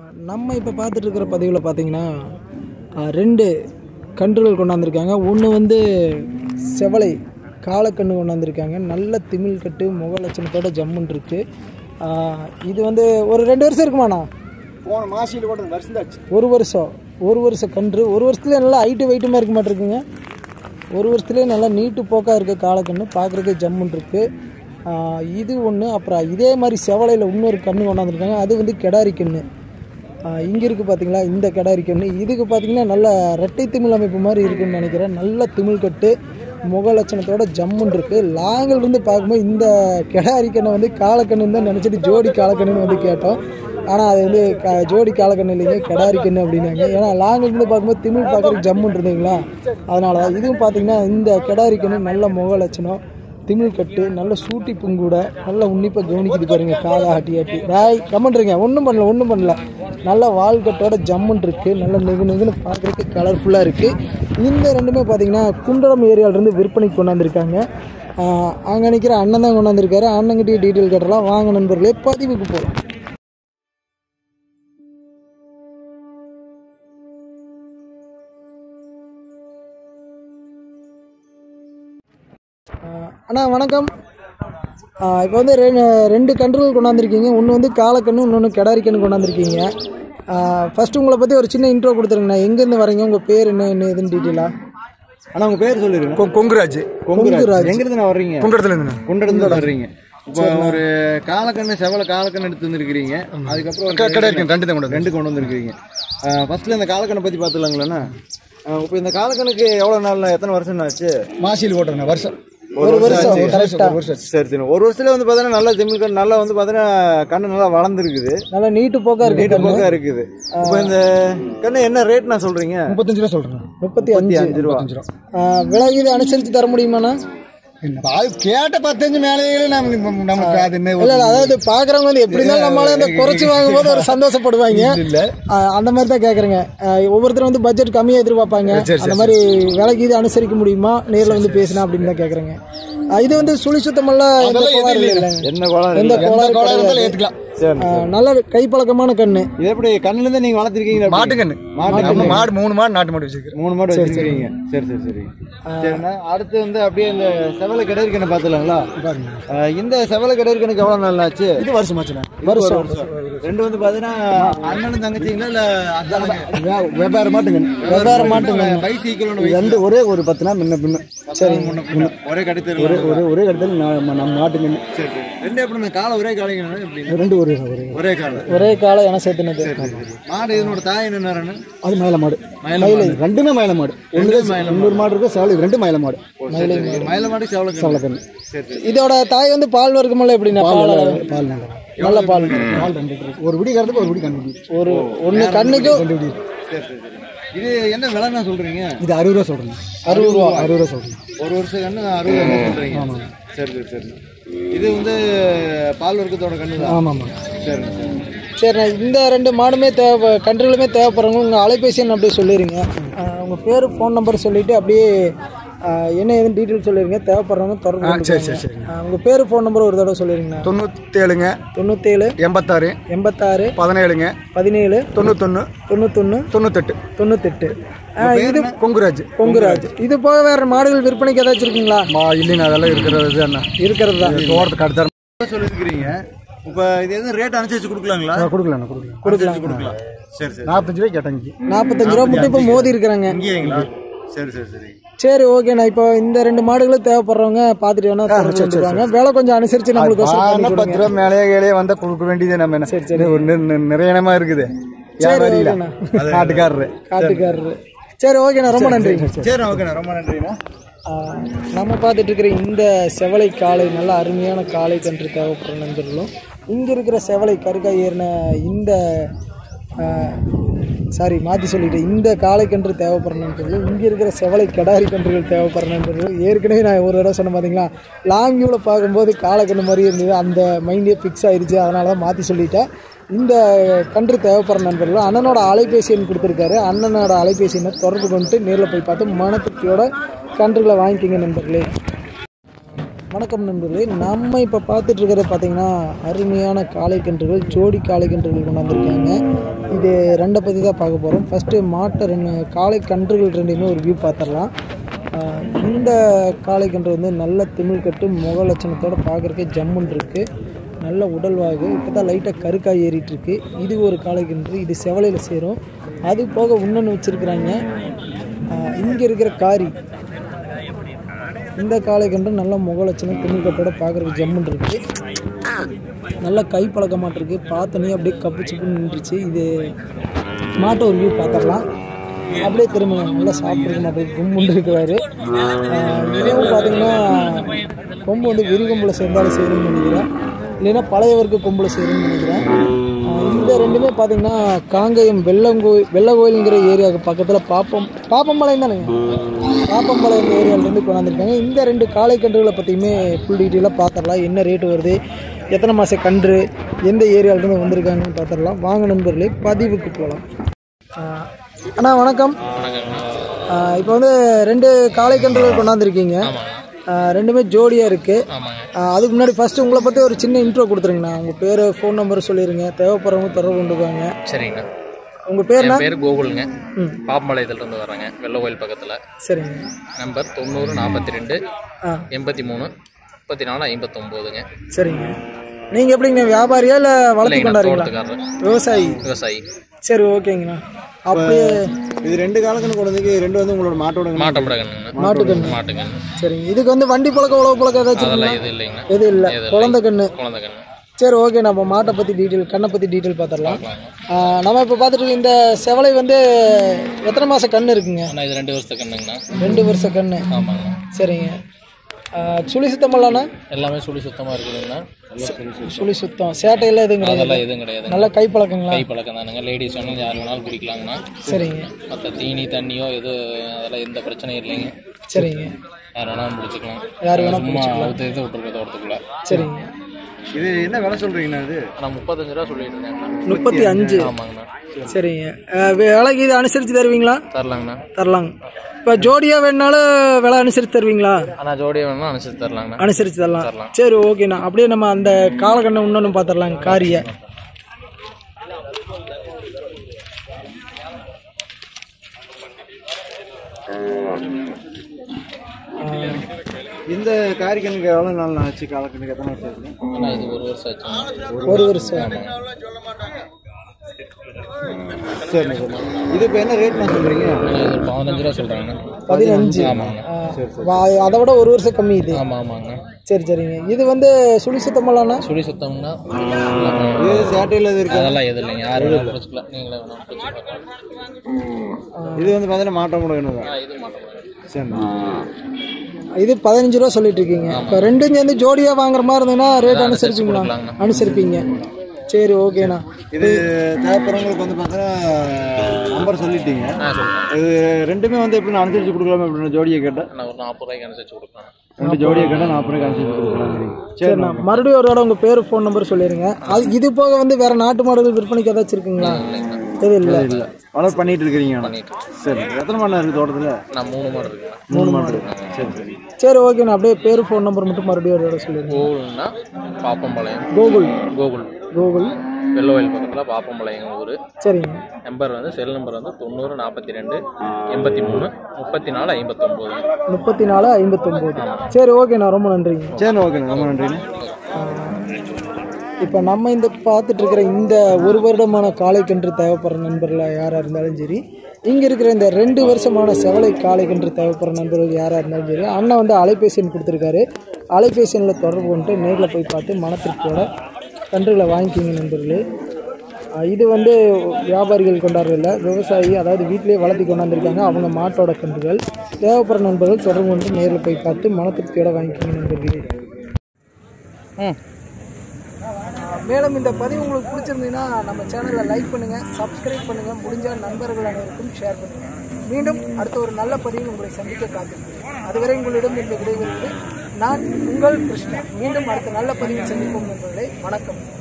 நம்ம இப்போ பார்த்துட்டு இருக்கிற பதிவில் பார்த்தீங்கன்னா ஆஹ், ரெண்டு கன்றுகள் கொண்டாந்துருக்காங்க ஒன்று வந்து செவலை காலக்கன்று கொண்டாந்துருக்காங்க நல்ல திமிழ் கட்டு முக லட்சணத்தோட ஜம்முன் இருக்கு ஆஹ், இது வந்து ஒரு ரெண்டு வருஷம் இருக்குமாண்ணா போன மாசியில் கூட வருஷம் தாச்சு ஒரு வருஷம் ஒரு வருஷம் கன்று ஒரு வருஷத்துலேயே நல்லா ஹைட்டு வெயிட்டுமா இருக்க மாட்டிருக்குங்க ஒரு வருஷத்துலேயே நல்லா நீட்டு போக்காக இருக்குது காலக்கன்று பார்க்குறதுக்கு ஜம்முன் இருக்குது ஆஹ் இது ஒன்று அப்புறம் இதே மாதிரி செவலையில் இன்னொரு கன்று கொண்டாந்துருக்காங்க அது வந்து கெடாரி கன்று இங்கே இருக்குது பார்த்தீங்களா இந்த கெடாரி கன்று இதுக்கு பார்த்தீங்கன்னா நல்ல ரெட்டை திமிழ் அமைப்பு மாதிரி இருக்குன்னு நினைக்கிறேன் நல்ல திமிழ் கட்டு முக லட்சணத்தோட ஜம்முன் இருக்குது லாங்கில் இருந்து பார்க்கும்போது இந்த கெடாரி கண்ணை வந்து காலக்கண்ணுன்னு தான் நினச்சிட்டு ஜோடி காலக்கண்ணுன்னு வந்து கேட்டோம் ஆனால் அது வந்து க ஜோடி காலக்கண்ணு இல்லைங்க கெடாரி கண்ணு அப்படின்னாங்க ஏன்னா லாங்கில் இருந்து பார்க்கும்போது திமிழ் பார்க்குறதுக்கு ஜம்முன் இருந்தீங்களா அதனால தான் இதுவும் பார்த்தீங்கன்னா இந்த கெடாரி கண்ணு நல்ல முக லட்சணம் திமிழ் கட்டு நல்ல சூட்டி புங்கூட நல்ல உன்னிப்பாக கவனிக்குது பாருங்க காதா ஆட்டி ஆட்டி ராய் கமெண்ட்ருங்க ஒன்றும் பண்ணல ஒன்றும் பண்ணல நல்ல வால் கட்டோட ஜம்முன் இருக்கு நல்ல நெகு நெகுன்னு பார்க்குறதுக்கு கலர்ஃபுல்லாக இருக்குது இந்த ரெண்டுமே பார்த்தீங்கன்னா குண்டரம் ஏரியாவிலேருந்து விற்பனைக்கு கொண்டாந்துருக்காங்க அங்கே நிற்கிற அண்ணன் தான் கொண்டாந்துருக்காரு அண்ணங்கிட்டே டீட்டெயில் கேட்டலாம் வாங்க நண்பர்களே பதிவுக்கு போகலாம் ஆஹ் அண்ணா வணக்கம் இப்போ வந்து ரெண்டு ரெண்டு கன்றுகள் கொண்டாந்துருக்கீங்க ஒன்று வந்து காலக்கண்ணு இன்னொன்று கிடாரி கண்ணு கொண்டாந்துருக்கீங்க ஃபஸ்ட்டு உங்களை பற்றி ஒரு சின்ன இன்ட்ரோ கொடுத்துருங்கண்ணா எங்கேருந்து வரீங்க உங்கள் பேர் என்ன என்ன ஏதுன்னு டீட்டெயிலாக ஆனால் உங்கள் பேர் சொல்லிடுங்க கொ- கொங்குராஜ் கொங்குராஜ் எங்கிருந்து நான் வர்றீங்க குன்றத்துல இருந்து குண்டடத்துல வர்றீங்க இப்போ ஒரு காலக்கண்ணு செவல காலக்கண்ணு எடுத்து வந்திருக்கிறீங்க அதுக்கப்புறம் ஒரு கிடையாது ரெண்டு தான் கொண்டு ரெண்டு கொண்டு வந்திருக்கிறீங்க ஃபர்ஸ்ட்ல இந்த காலக்கண்ணை பத்தி பார்த்துலாங்களேண்ணா இப்போ இந்த காலக்கண்ணுக்கு எவ்வளவு நாள்ல எத்தனை வருஷம் ஆச்சு மாசியில் ஓட்டுறேன் வருஷம் ஒரு வருஷம் கரெக்டாக சரி சரி ஒரு வருஷத்துல வந்து பார்த்தீங்கன்னா நல்லா ஜெமில் கண்ணு நல்லா வந்து பார்த்தீங்கன்னா கண்ணு நல்லா வளர்ந்துருக்குது நல்லா நீட்டு போக்காக நீட்டு இருக்கு போக்கா இருக்குது இப்போ இந்த கண்ணு என்ன ரேட் நான் சொல்றீங்க முப்பத்தஞ்சு ரூபா சொல்றேன் முப்பத்தி அஞ்சு அஞ்சு ரூபா ஆஹ் விலை இது அனுசரித்து தர முடியுமாண்ணா என்ன அது கேட்ட பத்தஞ்சு மேலேயே நமக்கு நமக்கு அது என்ன இல்லை இல்லை அதாவது பார்க்குறவங்க வந்து எப்படி இருந்தாலும் நம்மளால இந்த குறைச்சி வாங்கும்போது ஒரு சந்தோஷப்படுவாங்க இல்ல ஆஹ் அந்த மாதிரி தான் கேட்குறேங்க ஒவ்வொருத்தரும் வந்து பட்ஜெட் கம்மியாக எதிர்பார்ப்பாங்க அந்த மாதிரி விலைக்கு இது அனுசரிக்க முடியுமா நேரில் வந்து பேசினா அப்படின்னு தான் கேட்குறேங்க இது வந்து சுழி சுத்தமெல்லாம் எந்த கோளாறும் இல்லைங்க என்ன கோலம் எந்த எந்த கோளாறும் கோளாறு இருந்தாலும் கிடையாது. ஏத்துக்கலாம் சரி ஆஹ் நல்ல கைப்பழக்கமான கண்ணு இது எப்படி கண்ணுல இருந்து நீங்க வளர்த்திருக்கீங்களா மாட்டு கண்ணு மாட்டு நம்ம மாடு மூணு மாடு நாட்டு மாடு வச்சிருக்கேன் மூணு மாடு வச்சிருக்கீங்க சரி சரி சரி சரிண்ணா அடுத்து வந்து அப்படியே இந்த செவல கிடரி கண்ணு பார்த்துலாங்களா பாருங்க அஹ் இந்த செவல கிடரி கண்ணுக்கு எவ்வளவு நாள் ஆச்சு இது வருஷம் ஆச்சுண்ணா வருஷம் ரெண்டு வந்து பாத்தீங்கன்னா அண்ணனும் தங்கச்சிங்களா இல்ல அத்தானுங்க வெவ்வேறு மாட்டுங்க வெவ்வேறு மாட்டுங்க பைசைக்கிள் ரெண்டு ஒரே ஒரு பத்து நாள் முன்ன பின்ன சரி ஒரே கடித்தல் ஒரே ஒரே ஒரே இடத்துல நம்ம நம்ம மாட்டுங்க சரி சரி ரெண்டு எப்படி காலை ஒரே காலைங்க எப்படி ரெண்டு ஒரே ஒரே ஒரே காலை ஒரே காலம் என சேர்த்துனது மாடு இதனோட தாய் என்ன அது மயில மாடு மயில ரெண்டுமே மயில மாடு ஒன்று இன்னொரு மாடு இருக்கு சேவல் இது ரெண்டு மயில மாடு மயில மாடு செவல சேவலக்கண்ணு சரி சரி இதோட தாய் வந்து பால் வர்க்கமெல்லாம் எப்படின்னா பால் பால் நல்லா நல்ல பால் பால் ரெண்டு இருக்கு ஒரு விடி கறந்துக்கு ஒரு விடி கண்டுபிடி ஒரு ஒன்று கண்ணுக்கும் ரெண்டு விடி இருக்கு சரி சரி சரி இது என்ன விலைன்னா சொல்றீங்க இது அறுபது ரூபா சொல்றேன் அறுபது ரூபா அறுபது ரூபா சொல்றேன் ஒரு வருஷம் கண்ணு அறுபது ரூபா சொல்றீங்க சரி சரி சரி இது வந்து பால் வர்க்கத்தோட கண்ணு தான் ஆமாம் ஆமாம் சரி சரி சரிண்ணா இந்த ரெண்டு மாடுமே தேவை கன்றுகளுமே தேவைப்படுறவங்க உங்கள் அலைபேசி எண் அப்படியே சொல்லிடுங்க உங்கள் பேர் ஃபோன் நம்பர் சொல்லிவிட்டு அப்படியே ஆஹ், என்ன ஏதுன்னு டீட்டெயில் சொல்லிடுங்க தேவைப்படுறவங்க தொடர்பு சரி கொண்டுக்கோங்க. சரி சரிங்க ஆஹ், உங்கள் பேர் ஃபோன் நம்பர் ஒரு தடவை சொல்லிடுங்கண்ணா தொண்ணூத்தேழுங்க தொண்ணூற்றேழு எண்பத்தாறு எண்பத்தாறு பதினேழுங்க பதினேழு தொண்ணூத்தொன்று தொண்ணூத்தொன்று தொண்ணூத்தெட்டு தொண்ணூத்தெட்டு இது கொங்குராஜ் பொங்குராஜ் இது போக வேறு மாடுகள் விற்பனைக்கு ஏதாச்சும் இருக்குங்களா மா இல்லைங்க அதெல்லாம் இருக்கிறது என்ன இருக்கிறது தான் தோட்டத்துக்கு அடுத்த சொல்லிருக்கிறீங்க இப்போ இது எதுவும் ரேட் அனுசரிச்சு கொடுக்கலாங்களா கொடுக்கலாம் கொடுக்கலாம் கொடுக்கலாம் கொடுக்கலாம் சரி சரி நாற்பத்தஞ்சு ரூபாய் கேட்டாங்க நாற்பத்தஞ்சு ரூபா மட்டும் இப்போ மோதி இருக்கிறாங்க இங்கேங்களா சரி சரி சரி சரி ஓகேண்ணா இப்போ இந்த ரெண்டு மாடுகளும் தேவைப்படுறவங்க பார்த்துட்டு வேணா தொடர்பு கொண்டுவாங்க விலை கொஞ்சம் அனுசரித்து நம்மளுக்கு வசூல் பண்ணி ஆனால் பத்து ரூபா மேலேயே கீழே வந்தா கொடுக்க வேண்டியது நம்ம என்ன சரி ஒரு நி- நி- நிறைய இனமா இருக்குது வியாபாரியில நாட்டுக்காரரு காட்டுக்காரரு சரி ஓகேண்ணா ரொம்ப நன்றிங்க சரி ஓகேண்ணா ரொம்ப நன்றிண்ணா ஆஹ் நம்ம பார்த்துட்டு இருக்கிற இந்த செவலை காளை நல்ல அருமையான காளை கன்று தேவைப்படுற நண்பர்களும் இங்கே இருக்கிற செவலை கருக்காய் ஏறின இந்த சாரி மாற்றி சொல்லிட்டேன் இந்த காளை கன்று தேவைப்படுற நண்பர்களும் இங்கே இருக்கிற செவலை கடாரி கன்றுகள் தேவைப்படுற நண்பர்களும் ஏற்கனவே நான் ஒரு தடவை சொன்ன பார்த்தீங்களா லாங் வியூவில் பார்க்கும்போது காளைக்கன்று மாதிரி இருந்தது அந்த மைண்டே ஃபிக்ஸ் ஆயிடுச்சு அதனால தான் மாற்றி சொல்லிட்டேன் இந்த கன்று தேவைப்படுற நண்பர்களும் அண்ணனோட அலைபேசி எண் கொடுத்துருக்காரு அண்ணனோட அலைபேசி எண்ணை தொடர்பு கொண்டு நேரில் போய் பார்த்து மனத்துக்கியோட கன்றுகளை வாங்கிக்கிங்க நண்பர்களே வணக்கம் நண்பர்களே நம்ம இப்போ பார்த்துட்டு இருக்கிறது பார்த்தீங்கன்னா அருமையான காளை கன்றுகள் ஜோடி காளை கன்றுகள் கொண்டாந்துருக்காங்க இது ரெண்டை பற்றி தான் பார்க்க போகிறோம் ஃபஸ்ட்டு மாட்டை ரெண்டு காளை கன்றுகள் ரெண்டையுமே ஒரு வியூ பார்த்துடலாம் ஆஹ் இந்த காளை கன்று வந்து நல்ல திமிழ் கட்டு முக லட்சணத்தோட பார்க்குறக்கே ஜம்முன் இருக்குது நல்ல உடல்வாகு இப்போ தான் லைட்டாக கருக்காய் ஏறிட்டு இருக்கு இது ஒரு காளை கன்று இது செவலையில் சேரும் அது போக இன்னொன்று வச்சுருக்குறாங்க இங்கே இருக்கிற காரி இந்த காளை கன்று நல்ல முகலட்சணம் துணிக்கட்டோட பார்க்குறதுக்கு ஜம்முன் இருக்கு நல்ல கை பழக்கமாட்டு இருக்கு பார்த்தோன்னே அப்படியே கப்பு சிப்புன்னு நின்றுச்சு இது மாட்டை ஒரு வியூ பார்த்துடலாம் அப்படியே திரும்ப நல்லா சாப்பிட்ருக்கணும் அப்படியே கும்புண்டு இருக்குவாரு ஆஹ் இதுவும் பார்த்தீங்கன்னா கொம்பு வந்து விரி கொம்பில் சேர்ந்தாலும் சேரும்னு நினைக்கிறேன் இல்லைன்னா பழையவருக்கு கொம்பில் சேரும்னு நினைக்கிறேன் ஆஹ் இந்த ரெண்டுமே பார்த்தீங்கன்னா காங்கயம் வெள்ளங்கோயில் வெள்ளகோயிலுங்கிற ஏரியாவுக்கு பக்கத்தில் பாப்பம் பாப்பம்பாளையம் தானேங்க பாப்பம்பாளையம் இந்த ஏரியாவிலேருந்து கொண்டாந்துருக்காங்க இந்த ரெண்டு காளை கன்றுகளை பற்றியுமே ஃபுல் டீட்டெயிலாக பார்த்துடலாம் என்ன ரேட்டு வருது எத்தனை மாத கன்று எந்த ஏரியாவிலேருந்து வந்திருக்காங்கன்னு பார்த்துடலாம் வாங்க நண்பர்களே பதிவுக்கு போகலாம் அண்ணா வணக்கம் இப்போ வந்து ரெண்டு காளை கன்றுகள் கொண்டாந்துருக்கீங்க ஆஹ் ரெண்டுமே ஜோடியாக இருக்குது அதுக்கு முன்னாடி ஃபஸ்ட்டு உங்களை பற்றி ஒரு சின்ன இன்ட்ரோ கொடுத்துருங்கண்ணா உங்கள் பேர் ஃபோன் நம்பர் சொல்லிடுங்க தேவைப்படுறவங்க தொடர்பு கொண்டுக்குவாங்க சரிங்கண்ணா உங்கள் பேர்ண்ணா என் பேர் கோகுலுங்க ம் பாப்பம்பாளையத்துலேருந்து வர்றேங்க வெள்ள கோயில் பக்கத்தில் சரிங்க நம்பர் தொண்ணூறு நாற்பத்தி ரெண்டு ஆ எண்பத்தி மூணு முப்பத்தி நாலு ஐம்பத்தொம்போதுங்க சரிங்க நீங்கள் எப்படிங்க வியாபாரியா இல்லை வளர்த்து கொண்டாடுறீங்களா தோட்டத்துக்காரர் விவசாயி விவசாயி சரி ஓகேங்கண்ணா அப்படியே இது ரெண்டு காலக்கணு குழந்தைக்கு ரெண்டு வந்து உங்களோட மாட்டோட மாட்டப்படகண்ணுங்க மாட்டுக்கண்ணு மாட்டுக்கண்ணு சரிங்க இதுக்கு வந்து வண்டி பழக்கம் உழவு பழக்கம் ஏதாச்சும் அதெல்லாம் எதுவும் இல்லைங்கண்ணா எதுவும் இல்லை எதுவும் குழந்தை கண்ணு குழந்தை கண்ணு சரி ஓகே நம்ம மாட்டை பற்றி டீட்டெயில் கண்ணை பற்றி டீட்டெயில் பார்த்துடலாம் ஆ, நம்ம இப்போ பார்த்துட்டு இருக்க இந்த செவலை வந்து எத்தனை மாதம் கண்ணு இருக்குங்க அண்ணா இது ரெண்டு வருஷத்து கண்ணுங்கண்ணா ரெண்டு வருஷம் கண்ணு ஆமாங்கண்ணா சரிங்க ஆ, சுழி சுத்தமெல்லாம்ண்ணா எல்லாமே சுழி சுத்தமாக இருக்குதுங்கண்ணா சுழி சுத்தம் சேட்டையெல்லாம் எதுவும் கிடையாது அதெல்லாம் எதுவும் கிடையாது நல்ல கை பழக்கங்களா கை பழக்கம் தானுங்க லேடிஸ் வேணும் யார் வேணாலும் குடிக்கலாங்கண்ணா சரிங்க மற்ற தீனி தண்ணியோ எது அதெல்லாம் எந்த பிரச்சனையும் இல்லைங்க சரிங்க யார் வேணாலும் பிடிச்சிக்கலாம் யார் வேணா சும்மா அவுத்து இது விட்டுருக்க தோட்டத்துக்குள்ள சரிங்க இது என்ன விலை சொல்றீங்கண்ணா இது நான் முப்பத்தஞ்சு ரூபா சொல்லிட்டு இருந்தேங்கண்ணா முப்பத்தி அஞ்சு ஆமாங்கண்ணா சரிங்க ஆ, விலைக்கு இது அனுசரித்து தருவீங்களா தரலாங்கண்ணா தரலாங்க இப்போ ஜோடியாக வேணுனாலும் விலை அனுசரித்து தருவீங்களா ஆனால் ஜோடியாக வேணும்னா அனுசரிச்சு தரலாங்கண்ணா அனுசரித்து தரலாம் சரி ஓகேண்ணா அப்படியே நம்ம அந்த காலக்கண்ணை இன்னொன்று பார்த்துடலாங்க காரியை இந்த காரிக்கணுக்கு எவ்வளோ நாள் ஆச்சு காலக்கணுக்கு எத்தனை வருஷம் ஆச்சு ஆனால் இது ஒரு வருஷம் ஆச்சுங்க ஒரு வருஷம் சரி சரி இது இப்போ என்ன ரேட் நான் சொல்றீங்க ஆனால் இது ஒரு பதினஞ்சு ரூபா சொல்கிறாங்கண்ணா பதினஞ்சு ஆமாங்கண்ணா ஆ, வா- அதை விட ஒரு வருஷம் கம்மி இது ஆமாம் ஆமாங்கண்ணா சரி சரிங்க இது வந்து சுழி சுத்தமெல்லாம்ண்ணா சுழி சுத்தம்னா இது சேட்டையில் இது இருக்கு அதெல்லாம் எதுவும் இல்லைங்க யார் வேணாலும் பிடிச்சிக்கலாம் நீங்களே வேணாலும் பிடிச்சிக்கலாம் இது வந்து பார்த்தீங்கன்னா மாட்டோம் கூட வேணும் ஆ இது மாட்டோம் சரி இது பதினஞ்சு ரூபா சொல்லிட்டு இருக்கீங்க இப்போ ரெண்டும் சேர்ந்து ஜோடியாக வாங்குற மாதிரி இருந்ததுன்னா ரேட் அனுசரிச்சுங்களா கொடுக்கலாங்கண்ணா. அனுசரிப்பீங்க சரி ஓகேண்ணா இது தேவைப்படுறவங்களுக்கு வந்து பார்த்தீங்கன்னா நம்பர் சொல்லிட்டீங்க ஆ சொல்கிறேன் இது ரெண்டுமே வந்து எப்படி அனுசரிச்சு கொடுக்கலாமா அப்படின்னு ஜோடியை கேட்டால் நான் ஒரு நாற்பது ரூபாய்க்கு அனுசரிச்சு கொடுக்கலாம் ரெண்டு ஜோடியை கேட்டால் நாற்பது ரூபாய்க்கு அனுசரிச்சு கொடுக்கலாம் சரிண்ணா மறுபடியும் ஒரு தடவை உங்கள் பேர் ஃபோன் நம்பர் சொல்லிடுங்க அது இது போக வந்து வேற நாட்டு மாடுகள் விற்பனைக்கு ஏதாச்சும் இருக்குங்களா இல்லைங்கண்ணா எதுவும் இல்லை இல்லை வளர்ப்பு பண்ணிட்டு இருக்கிறீங்க பண்ணிட்டு சரி எத்தனை மணி நேரம் இருக்குது தோட்டத்தில் நான் மூணு மாடு இருக்குண்ணா மூணு மாடு இருக்கு சரி சரி சரி ஓகேண்ணா அப்படியே பேர் ஃபோன் நம்பர் மட்டும் மறுபடியும் ஒரு தடவை சொல்லிடுங்க கோகுல்னா பாப்பம்பாளையம் கோகுல் கோகுல் கோகுல் வெள்ளவயல் பக்கத்தில் பாப்பம்பாளையம் ஊர் சரிங்க நம்பர் வந்து செல் நம்பர் வந்து தொண்ணூறு நாற்பத்தி ரெண்டு எண்பத்தி மூணு முப்பத்தி நாலு ஐம்பத்தொம்போது முப்பத்தி நாலு ஐம்பத்தொம்போது சரி ஓகேண்ணா ரொம்ப நன்றிங்க சரி ஓகேண்ணா ரொம்ப நன்றிண்ணே இப்போ நம்ம இந்த பார்த்துட்டு இருக்கிற இந்த ஒரு வருடமான காளை கன்று தேவைப்படுற நண்பர்கள் யாராக இருந்தாலும் சரி இங்கே இருக்கிற இந்த ரெண்டு வருஷமான செவலை காளை கன்று தேவைப்படுற நண்பர்கள் யாராக இருந்தாலும் சரி அண்ணன் வந்து அலைபேசி எண் கொடுத்துருக்காரு அலைபேசி எண்ணில் தொடர்பு கொண்டு நேரில் போய் பார்த்து மனத்திற்கோட கன்றுகளை வாங்கிக்கிங்க நண்பர்களே ஆஹ் இது வந்து வியாபாரிகள் கொண்டாடுறதில்ல விவசாயி அதாவது வீட்டிலேயே வளர்த்தி கொண்டாந்துருக்காங்க அவங்க மாட்டோட கன்றுகள் தேவைப்படுற நண்பர்கள் தொடர்பு கொண்டு நேரில் போய் பார்த்து மனத்திற்கியோட வாங்கிக்கிங்க நண்பர்களே ம் மேலும் இந்த பதிவு உங்களுக்கு பிடிச்சிருந்ததுன்னா நம்ம சேனலை லைக் பண்ணுங்கள் சப்ஸ்கிரைப் பண்ணுங்கள் முடிஞ்ச நண்பர்கள் அனைவருக்கும் ஷேர் பண்ணுங்கள் மீண்டும் அடுத்த ஒரு நல்ல பதிவில் உங்களை சந்திக்க காத்திருக்கிறேன் அதுவரை உங்களிடம் இந்த விடைபெறுவது நான் உங்கள் கிருஷ்ணா மீண்டும் அடுத்த நல்ல பதிவில் சந்திப்போம் நண்பர்களே வணக்கம்